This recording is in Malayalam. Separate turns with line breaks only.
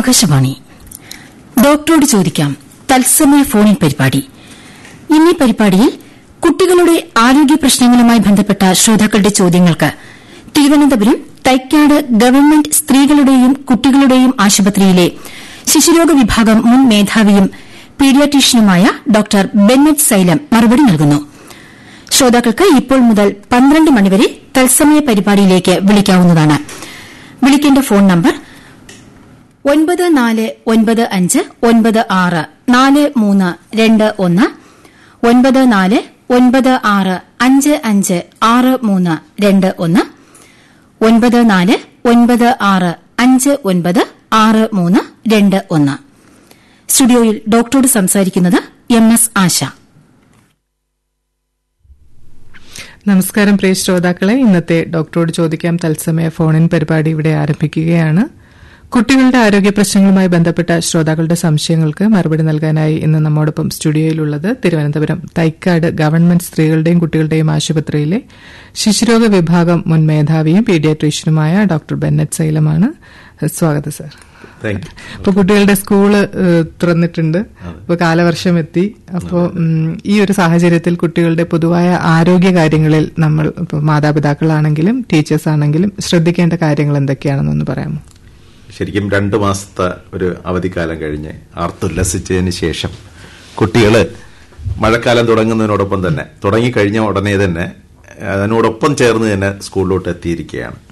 ആകാശവാണി ഡോക്ടറോട് ചോദിക്കാം തത്സമയ ഫോണിൻ പരിപാടി ഇന്നീ പരിപാടിയിൽ കുട്ടികളുടെ ആരോഗ്യ പ്രശ്നങ്ങളുമായി ബന്ധപ്പെട്ട ശ്രോതാക്കളുടെ ചോദ്യങ്ങൾക്ക് തിരുവനന്തപുരം തൈക്കാട് ഗവൺമെന്റ് സ്ത്രീകളുടെയും കുട്ടികളുടെയും ആശുപത്രിയിലെ ശിശുരോഗ വിഭാഗം മുൻ മേധാവിയും പീഡിയാട്രീഷ്യനുമായ ഡോക്ടർ ബെന്നറ്റ് സൈലം മറുപടി നൽകുന്നു ശ്രോതാക്കൾക്ക് ഇപ്പോൾ മുതൽ പന്ത്രണ്ട് മണിവരെ തത്സമയ പരിപാടിയിലേക്ക് വിളിക്കാവുന്നതാണ് വിളിക്കേണ്ട ഫോൺ നമ്പർ ഒൻപത് നാല് ഒൻപത് അഞ്ച് ഒൻപത് ആറ് നാല് മൂന്ന് രണ്ട് ഒന്ന് ഒൻപത് നാല് ഒൻപത് ആറ് അഞ്ച് അഞ്ച് ആറ് മൂന്ന് രണ്ട് ഒന്ന് ഒൻപത് നാല് ഒൻപത് ആറ് അഞ്ച് ഒൻപത് ആറ് മൂന്ന് രണ്ട് ഒന്ന് സ്റ്റുഡിയോയിൽ ഡോക്ടറോട് സംസാരിക്കുന്നത് എം എസ് ആശ
നമസ്കാരം പ്രിയ ശ്രോതാക്കളെ ഇന്നത്തെ ഡോക്ടറോട് ചോദിക്കാം തത്സമയ ഫോണിൻ പരിപാടി ഇവിടെ ആരംഭിക്കുകയാണ് കുട്ടികളുടെ ആരോഗ്യ പ്രശ്നങ്ങളുമായി ബന്ധപ്പെട്ട ശ്രോതാക്കളുടെ സംശയങ്ങൾക്ക് മറുപടി നൽകാനായി ഇന്ന് നമ്മോടൊപ്പം സ്റ്റുഡിയോയിലുള്ളത് തിരുവനന്തപുരം തൈക്കാട് ഗവൺമെന്റ് സ്ത്രീകളുടെയും കുട്ടികളുടെയും ആശുപത്രിയിലെ ശിശുരോഗ വിഭാഗം മുൻ മേധാവിയും പീഡിയാട്രീഷ്യനുമായ ഡോക്ടർ ബെന്നറ്റ് സൈലമാണ് സ്വാഗതം സർ
താങ്ക് യു
ഇപ്പൊ കുട്ടികളുടെ സ്കൂള് ഏഹ്, തുറന്നിട്ടുണ്ട് ഇപ്പൊ കാലവർഷം എത്തി അപ്പോൾ ഈ ഒരു സാഹചര്യത്തിൽ കുട്ടികളുടെ പൊതുവായ ആരോഗ്യ കാര്യങ്ങളിൽ നമ്മൾ ഇപ്പൊ മാതാപിതാക്കളാണെങ്കിലും ടീച്ചേഴ്സ് ആണെങ്കിലും ശ്രദ്ധിക്കേണ്ട കാര്യങ്ങൾ എന്തൊക്കെയാണെന്നൊന്ന് പറയാമോ
ശരിക്കും രണ്ട് മാസത്തെ ഒരു അവധിക്കാലം കഴിഞ്ഞ് ആർത്തുല്ലസിച്ചതിന് ശേഷം കുട്ടികള് മഴക്കാലം തുടങ്ങുന്നതിനോടൊപ്പം തന്നെ തുടങ്ങിക്കഴിഞ്ഞ ഉടനെ തന്നെ അതിനോടൊപ്പം ചേർന്ന് തന്നെ സ്കൂളിലോട്ട് എത്തിയിരിക്കുകയാണ്